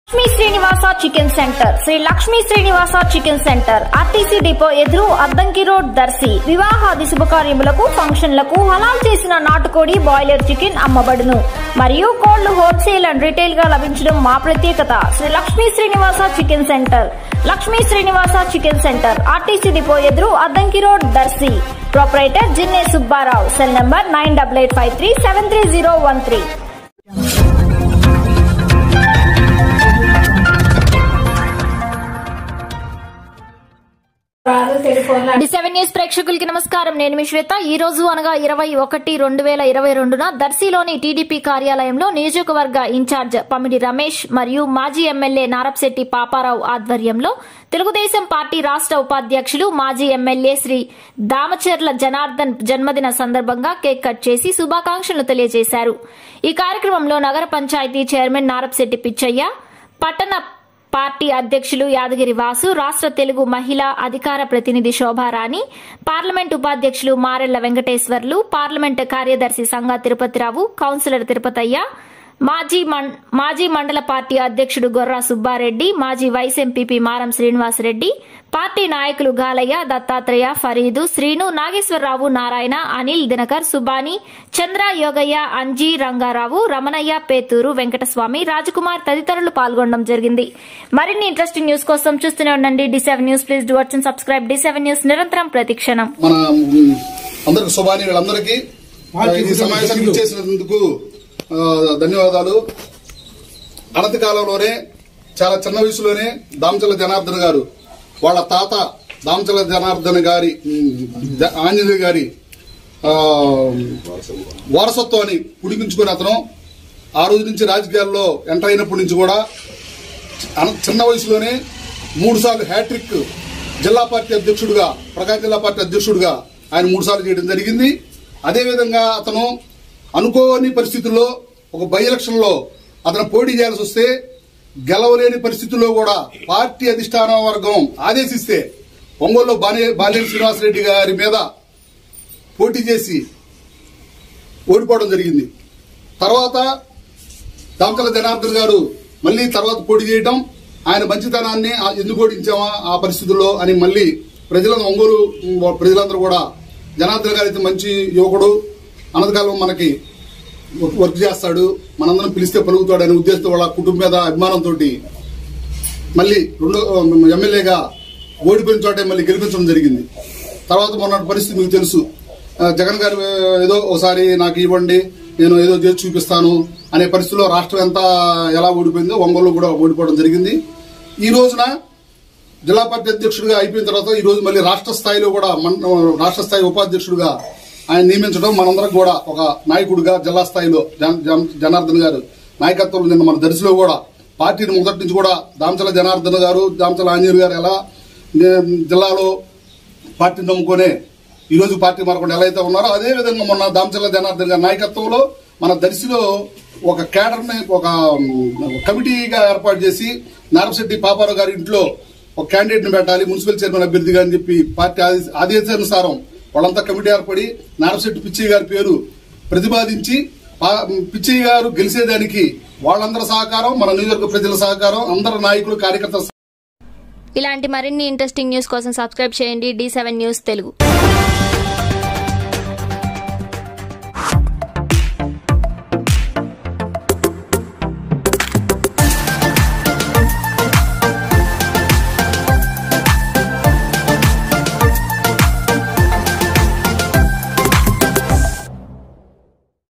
Lakshmi Srinivasa chicken centre Sri Lakshmi Srinivasa chicken centre RTC depot ఎదురు Addanki road Darsi వివాహాది శుభకార్యములకు ఫంక్షన్లకు హలాల్ చేసిన నాటుకోడి బాయిలర్ చికెన్ అమ్మబడును మరియు కోళ్లు హోల్సేల్ అండ్ రిటైల్ గా లభించడం మా ప్రత్యేకత Sri Lakshmi Srinivasa chicken centre Lakshmi Srinivasa chicken centre RTC depot ఎదురు Addanki road Darsi proprietor Jinne Subbarao cell number nine double eight five three seven three zero one three D seven news ప్రేక్షకులకి నమస్కారం నేను మీ శ్వేత ఈ రోజు అనగా ఇరవై ఒకటి రెండు వేల ఇరవై రెండున దర్శిలోని టీడీపీ కార్యాలయంలో నియోజకవర్గ ఇన్ఛార్జ్ పమిడి రమేష్ మరియు మాజీ ఎమ్మెల్యే నారప్శెట్టి పాపారావు ఆధ్వర్యంలో తెలుగుదేశం పార్టీ రాష్ట్ర ఉపాధ్యక్షులు మాజీ ఎమ్మెల్యే శ్రీ దామచర్ల జనార్దన్ జన్మదిన సందర్భంగా కేక్ కట్ చేసి శుభాకాంక్షలు తెలియజేశారు ఈ కార్యక్రమంలో నగర పంచాయతీ చైర్మన్ నారప్శెట్టి పిచ్చయ్య పట్టణ పార్టీ అధ్యక్షులు యాదగిరి వాసు రాష్ట్ర తెలుగు మహిళా అధికార ప్రతినిధి శోభారాణి పార్లమెంట్ ఉపాధ్యక్షులు మారెళ్ల వెంకటేశ్వర్లు పార్లమెంట్ కార్యదర్శి సంగా తిరుపతిరావు కౌన్సిలర్ తిరుపతయ్య మాజీ మం- మాజీ మండల పార్టీ అధ్యక్షుడు గొర్రా సుబ్బారెడ్డి మాజీ వైస్ ఎంపీపీ మారం శ్రీనివాసరెడ్డి పార్టీ నాయకులు గాలయ్య దత్తాత్రేయ ఫరీదు శ్రీను నాగేశ్వరరావు నారాయణ అనిల్ దినకర్ సుబాని చంద్ర యోగయ్య అంజీ రంగారావు రమణయ్య పేతూరు వెంకటస్వామి రాజకుమార్ తదితరులు పాల్గొనడం జరిగింది మరిన్ని ఇంట్రెస్టింగ్ న్యూస్ కోసం చూస్తూనే ఉండండి D seven news please do watch and subscribe D seven news నిరంతరం ప్రతిక్షణం మన ఉమ్, అందరికి శుభాని వీళ్ళందరికీ ఆ, ఈ సమావేశానికి చేసినందుకు ధన్యవాదాలు అనతి కాలంలోనే చాలా చిన్న వయసులోనే దామచల జనార్దన్ గారు వాళ్ళ తాత దామచల జనార్దన్ గారి ఉమ్, జ- ఆంజనేయ గారి ఆ, వారసత్వాన్ని పుడిపించుకుని అతను ఆ రోజు నుంచి రాజకీయాల్లో ఎంటర్ అయినప్పటి నుంచి కూడా అన- చిన్న వయసులోనే మూడు సార్లు హ్యాట్రిక్ జిల్లా పార్టీ అధ్యక్షుడిగా ప్రకాశం జిల్లా పార్టీ అధ్యక్షుడిగా ఆయన మూడు సార్లు చేయడం జరిగింది అదేవిధంగా అతను అనుకోని పరిస్థితుల్లో ఒక బై ఎలక్షన్ లో అతను పోటీ చేయాల్సి వస్తే గెలవలేని పరిస్థితుల్లో కూడా పార్టీ అధిష్టాన వర్గం ఆదేశిస్తే ఒంగోలులో బాలే బాలేని శ్రీనివాసరెడ్డి గారి మీద పోటీ చేసి ఓడిపోవడం జరిగింది తర్వాత దామకల జనార్దన్ గారు మళ్ళీ తర్వాత పోటీ చేయటం ఆయన మంచితనాన్ని ఆ- ఎందుకు ఓడించామా ఆ పరిస్థితుల్లో అని మళ్ళీ ప్రజలందరూ ఒంగోలు ఉమ్, ప్రజలందరూ కూడా జనార్దన్ గారు అయితే మంచి యువకుడు అనంతకాలం మనకి వర్క్ చేస్తాడు మనందరం పిలిస్తే పలుకుతాడు అనే ఉద్దేశంతో వాళ్ళ కుటుంబం మీద అభిమానంతో మళ్ళీ రెండో ఎమ్మెల్యేగా ఓడిపోయిన చోటే మళ్ళీ గెలిపించడం జరిగింది తర్వాత మొన్న పరిస్థితి మీకు తెలుసు ఆ, జగన్ గారు ఏదో ఒకసారి నాకు ఇవ్వండి నేను ఏదో చేసి చూపిస్తాను అనే పరిస్థితిలో రాష్ట్రం ఎంత ఎలా ఓడిపోయిందో ఒంగోలు కూడా ఓడిపోవడం జరిగింది ఈ రోజున జిల్లా పార్టీ అధ్యక్షుడిగా అయిపోయిన తర్వాత ఈ రోజు మళ్ళీ రాష్ట్ర స్థాయిలో కూడా మన రాష్ట్ర స్థాయి ఉపాధ్యక్షుడిగా ఆయన నియమించడం మనందరం కూడా ఒక నాయకుడిగా జిల్లా స్థాయిలో జన- జన- జనార్దన్ గారు నాయకత్వంలో నిన్న మన దర్శిలో కూడా పార్టీని మొదటి నుంచి కూడా దామచల జనార్దన్ గారు దామచల ఆంజనేయులు గారు ఎలా నే- జిల్లాలో పార్టీని నమ్ముకునే ఈ రోజు పార్టీ మారకుండా ఎలా అయితే ఉన్నారో అదే విధంగా మొన్న దామచల్ల జనార్దన్ గారి నాయకత్వంలో మన దర్శిలో ఒక కేడర్ ని ఒక ఉమ్, కమిటీగా ఏర్పాటు చేసి నారపశెట్టి పాపారావు గారి ఇంట్లో ఒక క్యాండిడేట్ ని పెట్టాలి మున్సిపల్ చైర్మన్ అభ్యర్థిగా అని చెప్పి పార్టీ ఆదేశ- ఆదేశానుసారం వాళ్ళంతా కమిటీ ఏర్పడి నారపశెట్టి పిచ్చయ్య గారి పేరు ప్రతిపాదించి పా- పిచ్చయ్య గారు గెలిచేదానికి వాళ్ళందరి సహకారం మన నియోజకవర్గ ప్రజల సహకారం అందరి నాయకులు కార్యకర్తల ఇలాంటి మరిన్ని ఇంట్రెస్టింగ్ న్యూస్ కోసం సబ్స్క్రైబ్ చేయండి డి సెవెన్ న్యూస్ తెలుగు